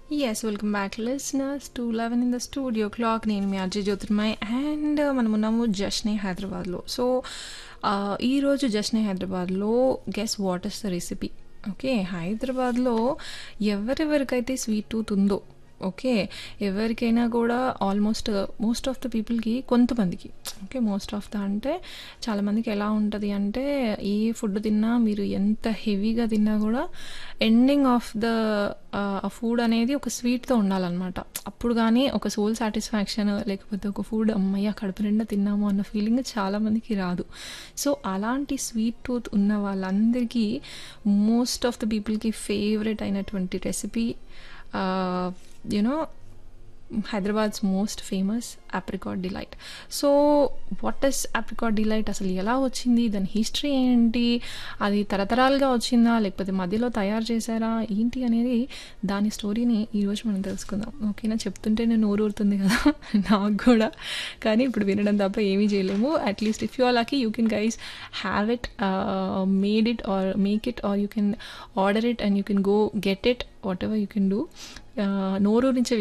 Yes, welcome back, listeners, to 11 in the studio clock. నేను మీ Ajay Jyotirmay and మనమున్నాము జష్నే హైదరాబాద్లో సో ఈరోజు జష్నే హైదరాబాద్లో guess what is the recipe okay హైదరాబాద్లో ఎవరెవరికైతే స్వీట్ టూత్ ఉందో ఓకే ఎవరికైనా కూడా ఆల్మోస్ట్ మోస్ట్ ఆఫ్ ద పీపుల్కి కొంతమందికి ఓకే మోస్ట్ ఆఫ్ ద అంటే చాలామందికి ఎలా ఉంటుంది అంటే ఏ ఫుడ్ తిన్నా మీరు ఎంత హెవీగా తిన్నా కూడా ఎండింగ్ ఆఫ్ ద ఫుడ్ అనేది ఒక స్వీట్తో ఉండాలన్నమాట అప్పుడు కానీ ఒక సోల్ సాటిస్ఫాక్షన్ లేకపోతే ఒక ఫుడ్ అమ్మయ్య కడుపు నిండా తిన్నాము అన్న ఫీలింగ్ చాలామందికి రాదు సో అలాంటి స్వీట్ టూత్ ఉన్న వాళ్ళందరికీ మోస్ట్ ఆఫ్ ద పీపుల్కి ఫేవరెట్ అయినటువంటి recipe you know Hyderabad's most famous apricot delight so what is apricot delight అసలు ఎలా వచ్చింది దాని హిస్టరీ ఏంటి అది తరతరాలుగా వచ్చిందా లేకపోతే మధ్యలో తయారు చేశారా ఏంటి అనేది దాని స్టోరీని ఈరోజు మనం తెలుసుకుందాం ఓకేనా చెప్తుంటే నేను నోరు ఊరుతుంది కదా నాకు కూడా కానీ ఇప్పుడు వినడం తప్ప ఏమీ చేయలేము at least if you are lucky you can guys have it made it or make it or you can order it and you can go get it whatever you can do నోరు నుంచి